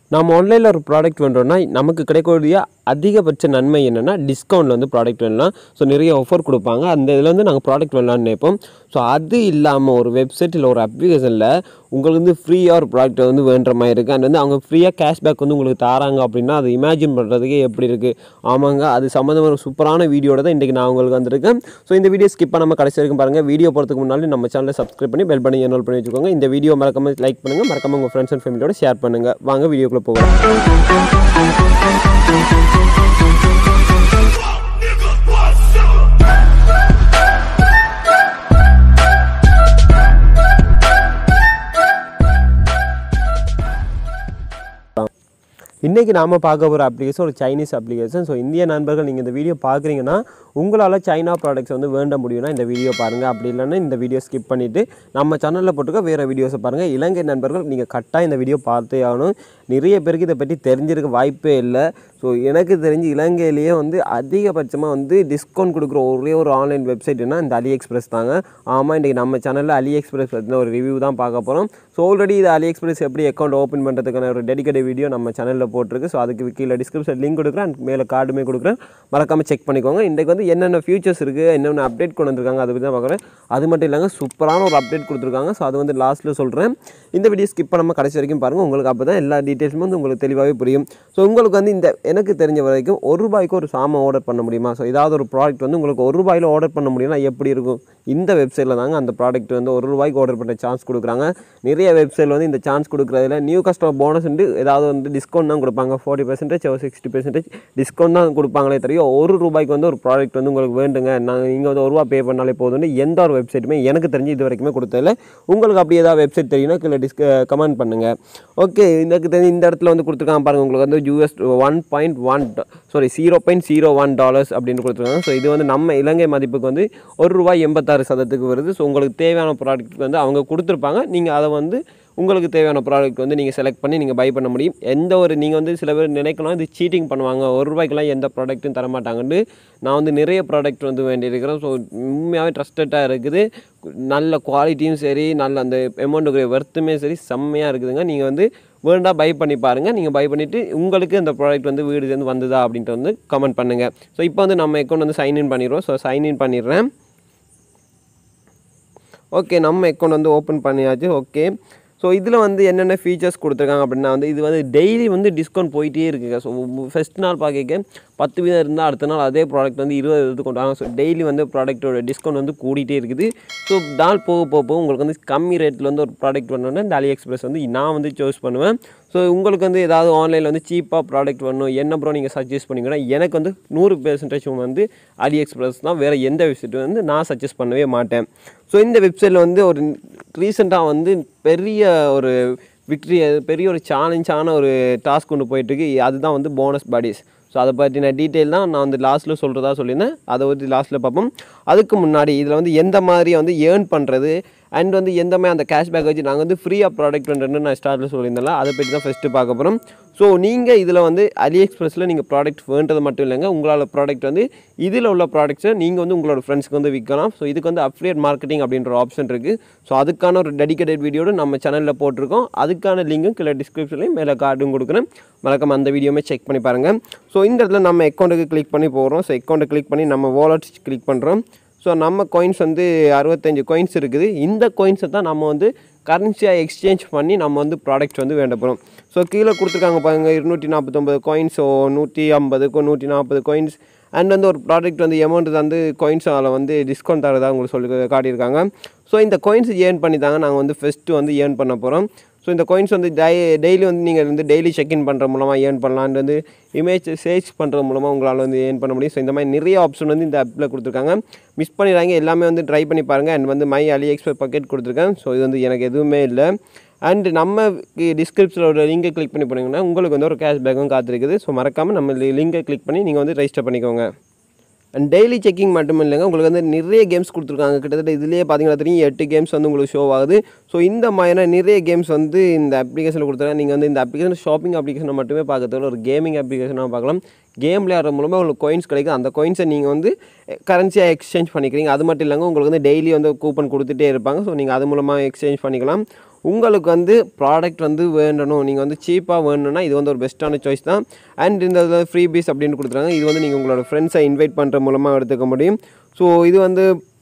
நம்ம ஆன்லைனில் ஒரு ப்ராடக்ட் பண்ணுறோம்னா நமக்கு கிடைக்கக்கூடிய அதிகபட்ச நன்மை என்னென்னா டிஸ்கவுண்ட்டில் வந்து ப்ராடக்ட் வேணலாம் ஸோ நிறைய ஆஃபர் கொடுப்பாங்க அந்த இதில் வந்து நாங்கள் ப்ராடக்ட் வேணலாம்னு நினைப்போம் ஸோ அது இல்லாமல் ஒரு வெப்சைட் இல்லை ஒரு அப்ளிகேஷனில் உங்களுக்கு வந்து ஃப்ரீயாக ஒரு ப்ராடக்ட் வந்து வேண்டுற மாதிரி இருக்குது அண்ட் வந்து அவங்க ஃப்ரீயாக கேஷ்பேக் வந்து உங்களுக்கு தராங்க அப்படின்னா அதை இமேஜின் பண்ணுறதுக்கே எப்படி இருக்குது ஆமாங்க அது சம்மந்தமான ஒரு சூப்பரான வீடியோட தான் இன்றைக்கி நான் உங்களுக்கு வந்திருக்கேன் ஸோ இந்த வீடியோ ஸ்கிப் பண்ணாமல் கடைசி வரைக்கும் பாருங்கள் வீடியோ போகிறதுக்கு முன்னாடி நம்ம சேனலை சப்ஸ்கிரைப் பண்ணி பெல் பண்ணி என்ரோல் பண்ணி வச்சுக்கோங்க இந்த வீடியோ மறக்காம லைக் பண்ணுங்கள் மறக்காம உங்கள் ஃப்ரெண்ட்ஸ் அண்ட் ஃபேமிலியோட ஷேர் பண்ணுங்கள் வாங்க வீடியோக்குள்ளே போகலாம் Nigga, what's up? இன்றைக்கி நாம் பார்க்க போகிற அப்ளிகேஷன் ஒரு சைனீஸ் அப்ளிகேஷன் ஸோ இந்திய நண்பர்கள் நீங்கள் இந்த வீடியோ பார்க்குறீங்கன்னா உங்களால் சைனா ப்ராடக்ட்ஸ் வந்து வேண்ட முடியும்னா இந்த வீடியோ பாருங்கள் அப்படி இல்லைன்னா இந்த வீடியோ ஸ்கிப் பண்ணிவிட்டு நம்ம சேனலில் போட்டுக்க வேறு வீடியோஸை பாருங்கள் இலங்கை நண்பர்கள் நீங்கள் கட்டாயம் இந்த வீடியோ பார்த்தே ஆகணும் நிறைய பேருக்கு இதை பற்றி தெரிஞ்சிருக்க வாய்ப்பே இல்லை ஸோ எனக்கு தெரிஞ்சு இலங்கையிலேயே வந்து அதிகபட்சமாக வந்து டிஸ்கவுண்ட் கொடுக்குற ஒரே ஒரு ஆன்லைன் வெப்சைட்னா இந்த அலி எக்ஸ்பிரஸ் தாங்க ஆமாம் இன்றைக்கி நம்ம சேனலில் அலி எக்ஸ்பிரஸ் பற்றின ஒரு ரிவ்யூ தான் பார்க்க போகிறோம் ஸோ ஆல்ரெடி இது அலி எக்ஸ்பிரஸ் எப்படி அக்கௌண்ட் ஓப்பன் பண்ணுறதுக்கான ஒரு டெடிக்கேட் வீடியோ நம்ம சேனலில் போட்டிருக்கு ஸோ அதுக்கு கீழே டிஸ்கிரிப்ஷன் லிங்க் கொடுக்குறேன் and மேலே கார்டுமே கொடுக்குறேன் மறக்காமல் செக் பண்ணிக்கோங்க இன்றைக்கு வந்து என்னென்ன ஃபியூச்சர்ஸ் இருக்குது என்னென்ன அப்டேட் கொண்டு வந்திருக்காங்க அதை பற்றி தான் பார்க்குறேன் அது மட்டும் இல்லைங்க சூப்பரான ஒரு அப்டேட் கொடுத்துருக்காங்க ஸோ அது வந்து லாஸ்ட்டில் சொல்கிறேன் இந்த வீடியோ ஸ்கிப் பண்ணாமல் கடைசி வரைக்கும் பாருங்கள் உங்களுக்கு அப்போ தான் எல்லா டீட்டெயில்ஸும் வந்து உங்களுக்கு தெளிவாகவே புரியும் ஸோ உங்களுக்கு வந்து இந்த எனக்கு தெரிஞ்ச வரைக்கும் ஒரு ரூபாய்க்கு ஒரு சாமான் ஆர்டர் பண்ண முடியுமா ஸோ ஏதாவது ஒரு ப்ராடக்ட் வந்து உங்களுக்கு ஒரு ரூபாயில் ஆர்டர் பண்ண முடியும்னா எப்படி இருக்கும் இந்த வெப்சைட்டில் தாங்க அந்த ப்ராடக்ட் வந்து ஒரு ரூபாய்க்கு ஆர்டர் பண்ண சான்ஸ் கொடுக்குறாங்க நிறைய வெப்சைட்டில் வந்து இந்த சான்ஸ் கொடுக்குறதுல நியூ கஸ்டமர் போனஸ் வந்து ஏதாவது வந்து டிஸ்கவுண்ட் தான் கொடுப்பாங்க forty percentage sixty percentage discount தான் கொடுப்பாங்களே தெரியும் ஒரு ரூபாய்க்கு வந்து ஒரு ப்ராடக்ட் வந்து உங்களுக்கு வேண்டுங்க நாங்கள் நீங்கள் வந்து ஒரு ரூபா பே பண்ணாலே போதும்னு எந்த ஒரு வெப்சைட்டுமே எனக்கு தெரிஞ்சு இது வரைக்குமே கொடுத்ததில்ல உங்களுக்கு அப்படி ஏதாவது வெப்சைட் தெரியும்னா கீழே டிஸ்க கமெண்ட் பண்ணுங்கள் ஓகே எனக்கு தெரிஞ்சு இந்த இடத்துல வந்து கொடுத்துருக்காங்க பாருங்கள் உங்களுக்கு வந்து US one point one sorry zero point zero one dollars அப்படின்னு கொடுத்துருக்காங்க ஸோ இது வந்து நம்ம இலங்கை மதிப்புக்கு வந்து ஒரு ரூபாய் எண்பத்தாறு சதத்துக்கு வருது ஸோ உங்களுக்கு தேவையான ப்ராடக்ட் வந்து அவங்க கொடுத்துருப்பாங்க நீங்கள் அதை வந்து உங்களுக்கு தேவையான ப்ராடக்ட் வந்து நீங்கள் செலக்ட் பண்ணி நீங்கள் பை பண்ண முடியும் எந்த ஒரு நீங்கள் வந்து சில பேர் நினைக்கலாம் இது சீட்டிங் பண்ணுவாங்க ஒரு ரூபாய்க்கெல்லாம் எந்த ப்ராடக்ட்டும் தரமாட்டாங்கன்னு நான் வந்து நிறைய ப்ராடக்ட் வந்து வேண்டியிருக்கிறேன் ஸோ உண்மையாகவே ட்ரஸ்டடாக இருக்குது நல்ல குவாலிட்டியும் சரி நல்ல அந்த அமௌண்ட்டுக்கு ஒர்த்துமே சரி செம்மையாக இருக்குதுங்க நீங்கள் வந்து வேண்டா பை பண்ணி பாருங்கள் நீங்கள் பை பண்ணிவிட்டு உங்களுக்கு இந்த ப்ராடக்ட் வந்து வீடு சேர்ந்து வந்ததா அப்படின்ட்டு வந்து கமெண்ட் பண்ணுங்கள் ஸோ இப்போ வந்து நம்ம அக்கௌண்ட் வந்து சைன்இன் பண்ணிடுவோம் ஸோ சைன்இன் பண்ணிடுறேன் ஓகே நம்ம அக்கௌண்ட் வந்து ஓப்பன் பண்ணியாச்சு ஓகே ஸோ இதில் வந்து என்னென்ன ஃபீச்சர்ஸ் கொடுத்துருக்காங்க அப்படின்னா வந்து இது வந்து டெய்லி வந்து டிஸ்கவுண்ட் போயிட்டே இருக்குங்க ஸோ ஃபஸ்ட் நாள் பார்க்க பத்து வீதம் இருந்தால் அடுத்த நாள் அதே ப்ராடக்ட் வந்து இருபது இது கொண்டு வாங்க ஸோ டெய்லி வந்து ப்ராடக்ட்டோட டிஸ்கவுண்ட் வந்து கூடிட்டே இருக்குது ஸோ நாள் போக போக போக உங்களுக்கு வந்து கம்மி ரேட்டில் வந்து ஒரு ப்ராடக்ட் பண்ணணும்னா இந்த அலி எக்ஸ்பிரஸ் வந்து நான் வந்து சூஸ் பண்ணுவேன் ஸோ உங்களுக்கு வந்து ஏதாவது ஆன்லைனில் வந்து சீப்பாக ப்ராடக்ட் வரணும் என்ன ப்ரோ நீங்கள் சஜஸ்ட் பண்ணிங்கன்னா எனக்கு வந்து நூறு பெர்சன்டேஜ் வந்து அலி எக்ஸ்பிரஸ் தான் வேறு எந்த வெப்சைட் வந்து நான் சஜஸ்ட் பண்ணவே மாட்டேன் ஸோ இந்த வெப்சைட்டில் வந்து ஒரு ரீசெண்டாக வந்து பெரிய ஒரு விக்ட்ரி பெரிய ஒரு சேலஞ்சான ஒரு டாஸ்க் கொண்டு போயிட்டுருக்கு அதுதான் வந்து போனஸ் பாடிஸ் ஸோ அதை பற்றின டீட்டெயில் தான் நான் வந்து லாஸ்ட்டில் சொல்கிறதா சொல்லியிருந்தேன் அதை வந்து லாஸ்ட்டில் பார்ப்போம் அதுக்கு முன்னாடி இதில் வந்து எந்த மாதிரி வந்து ஏர்ன் பண்ணுறது அண்ட் வந்து எந்த மாதிரி அந்த கேஷ்பேக் வச்சு நாங்கள் வந்து ஃப்ரீயாக ப்ராடக்ட் பண்ணுறேன்னு நான் ஸ்டார்ட்டில் சொல்லியிருந்தேன்ல அதை பற்றி தான் ஃபஸ்ட்டு பார்க்க போகிறோம் ஸோ நீங்கள் இதில் வந்து அலி எக்ஸ்பிரஸில் நீங்கள் ப்ராடக்ட் வேண்டது மட்டும் இல்லைங்க உங்களால் ப்ராடக்ட் வந்து இதில் உள்ள ப்ராடக்ட்ஸை நீங்கள் வந்து உங்களோட ஃப்ரெண்ட்ஸ்க்கு வந்து விற்கலாம் ஸோ இதுக்கு வந்து அப்ளியேட் மார்க்கெட்டிங் அப்படின்ற ஒரு ஆப்ஷன் இருக்குது ஸோ அதுக்கான ஒரு டெடிக்கேட்டட் வீடியோடு நம்ம சேனலில் போட்டிருக்கோம் அதுக்கான லிங்க்கும் கீழே டிஸ்கிரிப்ஷன்லையும் மேலே கார்டும் கொடுக்குறேன் மறக்காம அந்த வீடியோமே செக் பண்ணி பாருங்கள் ஸோ இந்த இடத்துல நம்ம அக்கௌண்ட்டுக்கு கிளிக் பண்ணி போகிறோம் ஸோ அக்கௌண்ட்டை கிளிக் பண்ணி நம்ம வாலெட் கிளிக் பண்ணுறோம் ஸோ நம்ம காயின்ஸ் வந்து அறுபத்தஞ்சு காயின்ஸ் இருக்குது இந்த காயின்ஸை தான் நம்ம வந்து கரன்சியாக எக்ஸ்சேஞ்ச் பண்ணி நம்ம வந்து ப்ராடக்ட் வந்து வேண்ட போகிறோம் ஸோ கீழே கொடுத்துருக்காங்க பாருங்க இருநூற்றி நாற்பத்தொம்பது காயின்ஸ் ஸோ நூற்றி ஐம்பதுக்கு நூற்றி நாற்பது காயின்ஸ் அண்ட் வந்து ஒரு ப்ராடக்ட் வந்து அமௌண்ட் வந்து காயின்ஸ் அதில் வந்து டிஸ்கவுண்ட் தரதா உங்களுக்கு சொல்லி காட்டியிருக்காங்க ஸோ இந்த காயின்ஸ் ஏர்ன் பண்ணி தாங்க நாங்கள் வந்து ஃபஸ்ட்டு வந்து ஏர்ன் பண்ண போகிறோம் ஸோ இந்த காயின்ஸ் வந்து டை டெய்லி வந்து நீங்கள் வந்து டெய்லி செக்இன் பண்ணுற மூலமாக ஏர்ன் பண்ணலாம் and வந்து இமேஜ் சேல்ஸ் பண்ணுறது மூலமாக உங்களால் வந்து ஏர்ன் பண்ண முடியும் ஸோ இந்த மாதிரி நிறைய ஆப்ஷன் வந்து இந்த ஆப்பில் கொடுத்துருக்காங்க மிஸ் பண்ணிடுறாங்க எல்லாமே வந்து ட்ரை பண்ணி பாருங்கள் அண்ட் வந்து மை அலி எக்ஸ்பிரஸ் பக்கெட் கொடுத்துருக்கேன் ஸோ இது வந்து எனக்கு எதுவுமே இல்லை அண்ட் நம்ம டிஸ்கிரிப்ஷனில் ஒரு லிங்கை கிளிக் பண்ணி போனீங்கன்னா உங்களுக்கு வந்து ஒரு கேஷ்பேக்கும் காத்திருக்குது ஸோ மறக்காமல் நம்ம லிங்கை கிளிக் பண்ணி நீங்கள் வந்து ரெஜிஸ்டர் பண்ணிக்கோங்க அண்ட் டெய்லி செக்கிங் மட்டும் இல்லைங்க உங்களுக்கு வந்து நிறைய கேம்ஸ் கொடுத்துருக்காங்க கிட்டத்தட்ட இதுலேயே பார்த்தீங்கன்னா தெரியும் எட்டு கேம்ஸ் வந்து உங்களுக்கு ஷோ ஆகுது ஸோ இந்த மாதிரியான நிறைய கேம்ஸ் வந்து இந்த அப்ளிகேஷனில் கொடுத்துருக்காங்க நீங்கள் வந்து இந்த அப்ளிகேஷன் ஷாப்பிங் அப்ளிகேஷனை மட்டுமே பார்க்கறதுல ஒரு கேமிங் அப்ளிகேஷனாக பார்க்கலாம் கேம் விளையாடுற மூலமாக உங்களுக்கு coins கிடைக்கும் அந்த coins-அ நீங்கள் வந்து கரன்சியாக எக்ஸ்சேஞ்ச் பண்ணிக்கிறீங்க அது மட்டும் இல்லைங்க உங்களுக்கு வந்து டெய்லி வந்து கூப்பன் கொடுத்துட்டே இருப்பாங்க ஸோ நீங்கள் அது மூலமாக எக்ஸ்சேஞ்ச் பண்ணிக்கலாம் உங்களுக்கு வந்து ப்ராடக்ட் வந்து வேண்டணும் நீங்கள் வந்து சீப்பாக வேணும்னா இது வந்து ஒரு பெஸ்ட்டான சாய்ஸ் தான் அண்ட் இந்த ஃப்ரீ பீஸ் அப்படின்னு கொடுத்துருக்காங்க இது வந்து நீங்கள் உங்களோட ஃப்ரெண்ட்ஸை இன்வைட் பண்ணுற மூலமாக எடுத்துக்க முடியும் ஸோ இது வந்து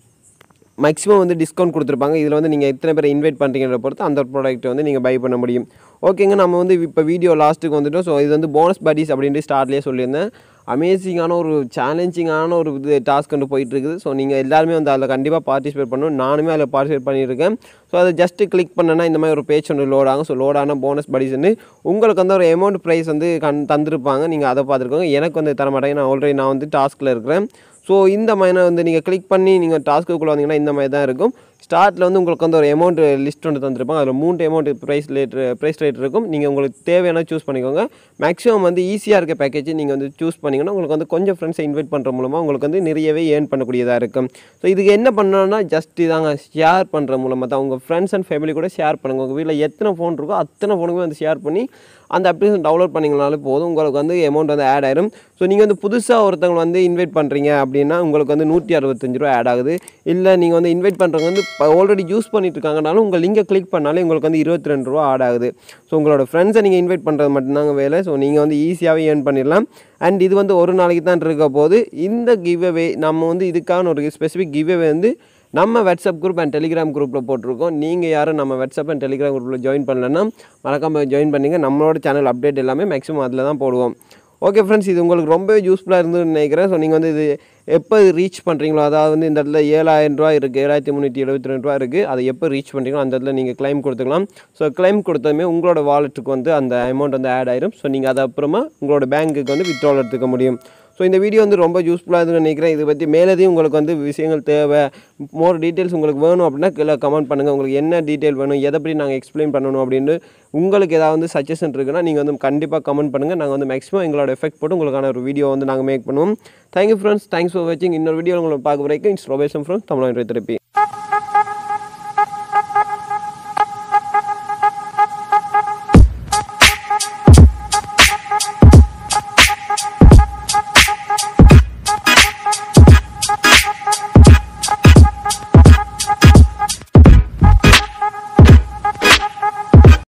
மேக்ஸிமம் வந்து டிஸ்கவுண்ட் கொடுத்துருப்பாங்க இதில் வந்து நீங்கள் எத்தனை பேரை இன்வைட் பண்ணுறீங்கன்ற பொறுத்து அந்த ப்ராடக்ட்டை வந்து நீங்கள் பை பண்ண முடியும் ஓகேங்க நம்ம வந்து இப்போ வீடியோ லாஸ்ட்டுக்கு வந்துட்டோம் ஸோ இது வந்து போனஸ் பட்டிஸ் அப்படின்ட்டு ஸ்டார்ட்லேயே சொல்லியிருந்தேன் அமேசிங்கான ஒரு சேலஞ்சிங்கான ஒரு இது டாஸ்க் வந்து போயிட்டு இருக்குது ஸோ நீங்கள் எல்லாருமே வந்து அதில் கண்டிப்பாக பார்ட்டிசிபேட் பண்ணணும் நானுமே அதில் பார்ட்டிசிபேட் பண்ணியிருக்கேன் ஸோ அதை ஜஸ்ட்டு கிளிக் பண்ணனா இந்த மாதிரி ஒரு பேஜ் ஒன்று லோட் ஆகும் ஸோ லோட் ஆன போனஸ் படிஸ்ன்னு உங்களுக்கு வந்து ஒரு அமௌண்ட் ப்ரைஸ் வந்து கண் தந்திருப்பாங்க நீங்கள் அதை பார்த்துருக்கோங்க எனக்கு வந்து தர மாட்டாங்க நான் ஆல்ரெடி நான் வந்து டாஸ்கில் இருக்கிறேன் ஸோ இந்த மாதிரி வந்து நீங்கள் கிளிக் பண்ணி நீங்கள் டாஸ்க்குள்ளே வந்தீங்கன்னா இந்த மாதிரி தான் இருக்கும் ஸ்டார்ட்டில் வந்து உங்களுக்கு வந்து ஒரு அமௌண்ட் லிஸ்ட் ஒன்று தந்திருப்பாங்க அதில் மூணு amount price rate price rate இருக்கும் நீங்கள் உங்களுக்கு தேவையான சூஸ் பண்ணிக்கோங்க மேக்ஸிமம் வந்து ஈஸியாக இருக்க பேக்கேஜ் நீங்கள் வந்து சூஸ் பண்ணிங்கன்னா உங்களுக்கு வந்து கொஞ்சம் ஃப்ரெண்ட்ஸை இன்வைட் பண்ணுற மூலமாக உங்களுக்கு வந்து நிறையவே ஏர்ன் பண்ணக்கூடியதாக இருக்கும் ஸோ இதுக்கு என்ன பண்ணணும்னா ஜஸ்ட் இதாங்க ஷேர் பண்ணுற மூலமாக தான் உங்கள் ஃப்ரெண்ட்ஸ் அண்ட் ஃபேமிலி கூட ஷேர் பண்ணுங்கள் உங்கள் வீட்டில் எத்தனை ஃபோன் இருக்கோ அத்தனை ஃபோனுக்குமே வந்து ஷேர் பண்ணி அந்த அப்ளிகேஷன் டவுன்லோட் பண்ணிங்கனாலே போதும் உங்களுக்கு வந்து அமௌண்ட் வந்து ஆட் ஆயிரும் ஸோ நீங்கள் வந்து புதுசாக ஒருத்தவங்க வந்து இன்வைட் பண்ணுறீங்க அப்படின்னா உங்களுக்கு வந்து நூற்றி அறுபத்தஞ்சு ரூபா ஆட் ஆகுது இல்லை நீங்கள் வந்து இன்வைட் பண்ணுறவங்க வந்து ஆல்ரெடி யூஸ் பண்ணிட்டு இருக்காங்கனாலும் உங்கள் லிங்கை கிளிக் பண்ணாலே உங்களுக்கு வந்து இருபத்தி ரெண்டு ரூபா ஆட் ஆகுது ஸோ உங்களோட ஃப்ரெண்ட்ஸை நீங்கள் இன்வைட் பண்ணுறது மட்டும்தாங்க வேலை ஸோ நீங்கள் வந்து ஈஸியாகவே ஏர்ன் பண்ணிடலாம் அண்ட் இது வந்து ஒரு நாளைக்கு தான் இருக்க போது இந்த கிவ்அவே நம்ம வந்து இதுக்கான ஒரு ஸ்பெசிஃபிக் கிவ்அவே வந்து நம்ம வாட்ஸ்அப் குரூப் அண்ட் டெலிகிராம் குரூப்பில் போட்டிருக்கோம் நீங்கள் யாரும் நம்ம வாட்ஸ்அப் அண்ட் டெலிகிராம் குரூப்பில் ஜாயின் பண்ணலன்னா மறக்காமல் ஜாயின் பண்ணிங்க நம்மளோட சேனல் அப்டேட் எல்லாமே மேக்ஸிமம் அதில் தான் போடுவோம் ஓகே ஃப்ரெண்ட்ஸ் இது உங்களுக்கு ரொம்பவே யூஸ்ஃபுல்லாக இருந்துன்னு நினைக்கிறேன் ஸோ நீங்கள் வந்து இது எப்போ ரீச் பண்ணுறீங்களோ அதாவது வந்து இந்த இடத்துல ஏழாயிரம் ரூபா இருக்குது ஏழாயிரத்தி முந்நூற்றி எழுபத்தி ரெண்டு ரூபா இருக்குது அதை எப்போ ரீச் பண்ணுறீங்களோ அந்த இடத்துல நீங்கள் claim கொடுத்துக்கலாம் ஸோ claim கொடுத்ததுமே உங்களோட வாலெட்டுக்கு வந்து அந்த அமௌண்ட் வந்து ஆட் ஆயிரும் ஸோ நீங்கள் அது அப்புறமா உங்களோட பேங்க்குக்கு வந்து வித்ட்ரால் எடுத்துக்க முடியும் ஸோ இந்த வீடியோ வந்து ரொம்ப யூஸ்ஃபுல்லாக இருக்குன்னு நினைக்கிறேன் இதை பற்றி மேலதையும் உங்களுக்கு வந்து விஷயங்கள் தேவை மோர் டீட்டெயில்ஸ் உங்களுக்கு வேணும் அப்படின்னா கீழே கமெண்ட் பண்ணுங்கள் உங்களுக்கு என்ன டீட்டெயில் வேணும் எதை பற்றி நாங்கள் எக்ஸ்பிளைன் பண்ணணும் அப்படின்னு உங்களுக்கு ஏதாவது வந்து சஜஷன் இருக்குன்னா நீங்கள் வந்து கண்டிப்பாக கமெண்ட் பண்ணுங்கள் நாங்கள் வந்து மேக்ஸிமம் எங்களோட எஃபெக்ட் போட்டு உங்களுக்கான ஒரு வீடியோ வந்து நாங்கள் மேக் பண்ணுவோம் தேங்க்யூ ஃப்ரெண்ட்ஸ் தேங்க்ஸ் ஃபார் வாட்சிங் இன்னொரு வீடியோ உங்களை பார்க்க வரைக்கும் இட்ஸ் ரோபேஷன் ஃப்ரெண்ட்ஸ் தமிழ்நாடு திருப்பி